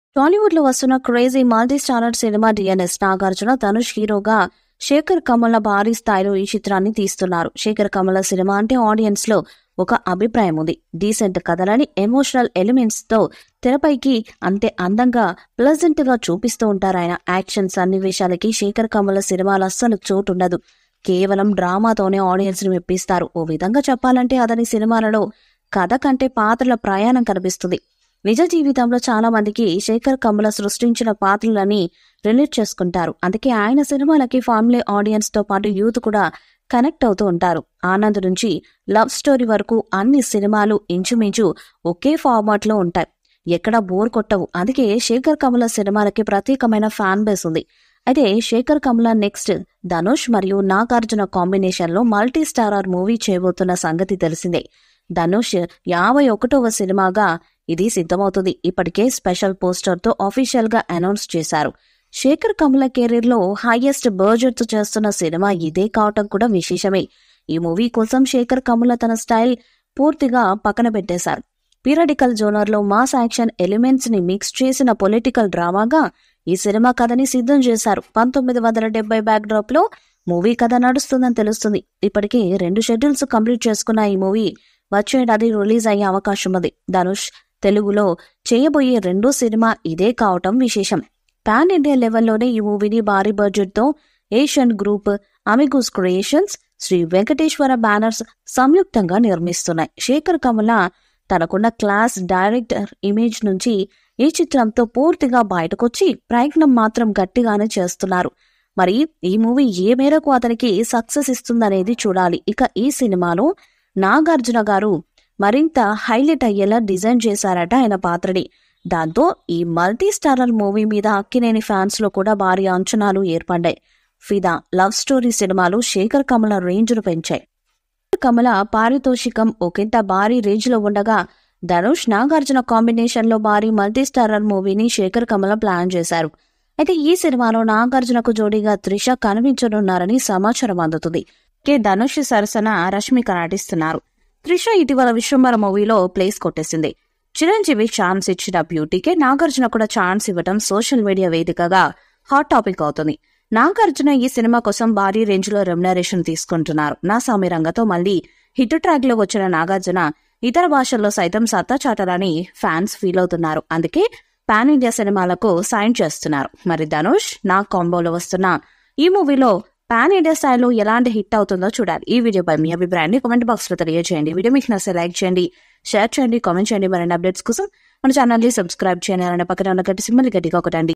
టాలీవుడ్ లో వస్తున్న crazy multi starrer cinema D N S Nagarjuna Dhanush హీరోగా శేఖర్ కమల భారీ స్థాయిలో ఈ చిత్రాన్ని తీస్తున్నారు శేఖర్ కమల సినిమా అంటే ఆడియన్స్ లో ఒక అభిప్రాయం ఉంది డీసెంట్ కథలని ఎమోషనల్ ఎలిమెంట్స్ తో తెరపైకి అంతే అందంగా ప్లెజెంట్ గా చూపిస్తూ ఉంటారు ఆయన యాక్షన్ సన్నివేశాలకి శేఖర్ కమల సినిమాలు అస్సలు చోటుండదు కేవలం డ్రామాతోనే ఆడియన్స్ ని మెప్పిస్తారు ఓ విధంగా చెప్పాలంటే అతని సినిమాలలో కథ కంటే పాత్రల ప్రయాణం కనిపిస్తుంది నిజ జీవితంలో చాలా మందికి శేఖర్ కమల సృష్టించిన పాత్రలని రిలేట్ చేసుకుంటారు అందుకే ఆయన సినిమాలకి ఫ్యామిలీ ఆడియన్స్ తో పాటు యూత్ కూడా కనెక్ట్ అవుతూ ఉంటారు ఆనంద్ నుంచి లవ్ స్టోరీ వరకు అన్ని సినిమాలు ఇంచుమించు ఒకే ఫార్మాట్ లో ఉంటాయి ఎక్కడా బోర్ కొట్టవు అందుకే శేఖర్ కమల సినిమాలకి ప్రత్యేకమైన ఫ్యాన్ బేస్ ఉంది అయితే శేఖర్ కమల నెక్స్ట్ ధనుష్ మరియు నాగార్జున కాంబినేషన్ లో మల్టీ స్టారర్ మూవీ చేయబోతున్న సంగతి తెలిసిందే ధనుష్ యాభై ఒకటవ సినిమాగా ఇది సిద్ధమవుతుంది ఇప్పటికే స్పెషల్ పోస్టర్ తో అఫీషియల్ గా అనౌన్స్ చేశారు శేఖర్ కమల కెరీర్ లో హైయెస్ట్ బడ్జెట్ తో చేస్తున్న సినిమా ఇదే కావటం కూడా విశేషమే ఈ మూవీ కోసం శేఖర్ కమల తన స్టైల్ పూర్తిగా పక్కన పెట్టేశారు పీరియడికల్ జోనర్ లో మాస్ యాక్షన్ ఎలిమెంట్స్ ని మిక్స్ చేసిన పొలిటికల్ డ్రామాగా ఈ సినిమా కథని సిద్ధం చేశారు పంతొమ్మిది వందల డెబ్బై బ్యాక్ డ్రాప్ లో మూవీ కథ నడుస్తుందని తెలుస్తుంది ఇప్పటికే రెండు షెడ్యూల్స్ కంప్లీట్ చేసుకున్న ఈ మూవీ వచ్చే ఏడాది రిలీజ్ అయ్యే అవకాశం ఉంది ధనుష్ తెలుగులో చేయబోయే రెండో సినిమా ఇదే కావటం విశేషం పాన్ ఇండియా లెవెల్లోనే ఈ మూవీని భారీ బడ్జెట్ తో Asian group Amigos creations Sri Venkateswara banners సంయుక్తంగా నిర్మిస్తున్నాయి శేఖర్ కమల తనకున్న క్లాస్ డైరెక్టర్ ఇమేజ్ నుంచి ఈ చిత్రంతో పూర్తిగా బయటకొచ్చి ప్రయత్నం మాత్రం గట్టిగానే చేస్తున్నారు మరి ఈ మూవీ ఏ మేరకు అతనికి సక్సెస్ ఇస్తుందనేది చూడాలి ఇక ఈ సినిమాలో నాగార్జున గారు మరింత హైలైట్ అయ్యేలా డిజైన్ చేశారట ఆయన పాత్రని దాంతో ఈ మల్టీ స్టారర్ మూవీ మీద అక్కినేని ఫ్యాన్స్ లో కూడా భారీ అంచనాలు ఏర్పడ్డాయి ఫిదా లవ్ స్టోరీ సినిమాలు శేఖర్ కమల రేంజ్ను పెంచాయి కమల పారితోషికం ఒకంత భారీ రేంజ్ లో ఉండగా ధనుష్ నాగార్జున కాంబినేషన్ లో భారీ మల్టీ స్టారర్ మూవీని శేఖర్ కమల ప్లాన్ చేశారు అయితే ఈ సినిమాలో నాగార్జునకు జోడీగా త్రిష కనిపించనున్నారని సమాచారం అందుతుంది కే ధనుష్ సరసన రష్మిక నటిస్తున్నారు త్రిష ఇటీవల విశ్వంబర మూవీలో ప్లేస్ కొట్టేసింది చిరంజీవి ఛాన్స్ ఇచ్చిన బ్యూటీకే నాగార్జున కూడా ఛాన్స్ ఇవ్వడం సోషల్ మీడియా వేదికగా హాట్ టాపిక్ అవుతుంది నాగార్జున ఈ సినిమా కోసం భారీ రేంజ్ లో రెమ్యునరేషన్ తీసుకుంటున్నారు నా సామి రంగతో మళ్ళీ హిట్ ట్రాక్ లో వచ్చిన నాగార్జున ఇతర భాషల్లో సైతం సత్తా చాటాలని ఫ్యాన్స్ ఫీల్ అవుతున్నారు అందుకే పాన్ ఇండియా సినిమాలకు సైన్ చేస్తున్నారు మరి ధనుష్ నా కాంబోలో వస్తున్న ఈ మూవీలో పాన్ ఇండియా స్థాయిలో ఎలాంటి హిట్ అవుతుందో చూడాలి ఈ వీడియోపై మీ అభిప్రాయాన్ని కామెంట్ బాక్స్ లో తెలియజేయండి వీడియో మీకు నచ్చితే లైక్ చేయండి షేర్ చేయండి కామెంట్ చేయండి మరిన్ని అప్డేట్స్ కోసం మన ఛానల్ ని సబ్స్క్రైబ్ చేయాలని పక్కన ఉన్న గట్టి సింబల్ గట్టిగా ఒకటండి